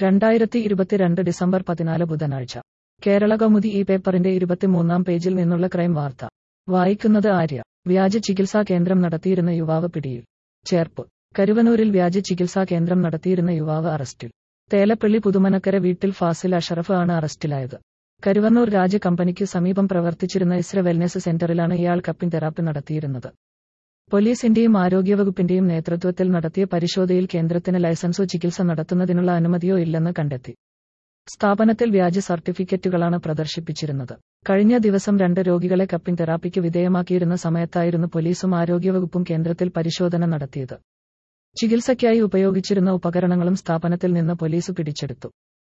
രണ്ടായിരത്തി ഇരുപത്തിരണ്ട് ഡിസംബർ പതിനാല് ബുധനാഴ്ച കേരള കൗമുദി ഈ പേപ്പറിന്റെ ഇരുപത്തിമൂന്നാം പേജിൽ നിന്നുള്ള ക്രൈം വാർത്ത വായിക്കുന്നത് ആര്യ വ്യാജ ചികിത്സാ കേന്ദ്രം നടത്തിയിരുന്ന യുവാവ് പിടിയിൽ ചേർപ്പ് കരുവനൂരിൽ വ്യാജ ചികിത്സാ കേന്ദ്രം നടത്തിയിരുന്ന യുവാവ് അറസ്റ്റിൽ തേലപ്പള്ളി പുതുമനക്കര വീട്ടിൽ ഫാസിൽ അഷറഫ് ആണ് അറസ്റ്റിലായത് കരുവന്നൂർ രാജ കമ്പനിക്ക് സമീപം പ്രവർത്തിച്ചിരുന്ന ഇസ്ര വെൽനെസ് സെന്ററിലാണ് ഇയാൾ കപ്പിൻ തെറാപ്പി നടത്തിയിരുന്നത് പോലീസിന്റെയും ആരോഗ്യവകുപ്പിന്റെയും നേതൃത്വത്തിൽ നടത്തിയ പരിശോധനയിൽ കേന്ദ്രത്തിന് ലൈസൻസോ ചികിത്സ നടത്തുന്നതിനുള്ള അനുമതിയോ ഇല്ലെന്ന് കണ്ടെത്തി സ്ഥാപനത്തിൽ വ്യാജ സർട്ടിഫിക്കറ്റുകളാണ് പ്രദർശിപ്പിച്ചിരുന്നത് കഴിഞ്ഞ ദിവസം രണ്ട് രോഗികളെ കപ്പിൻ തെറാപ്പിക്ക് വിധേയമാക്കിയിരുന്ന സമയത്തായിരുന്നു പോലീസും ആരോഗ്യവകുപ്പും കേന്ദ്രത്തിൽ പരിശോധന നടത്തിയത് ചികിത്സയ്ക്കായി ഉപയോഗിച്ചിരുന്ന ഉപകരണങ്ങളും സ്ഥാപനത്തിൽ നിന്ന് പോലീസ് പിടിച്ചെടുത്തു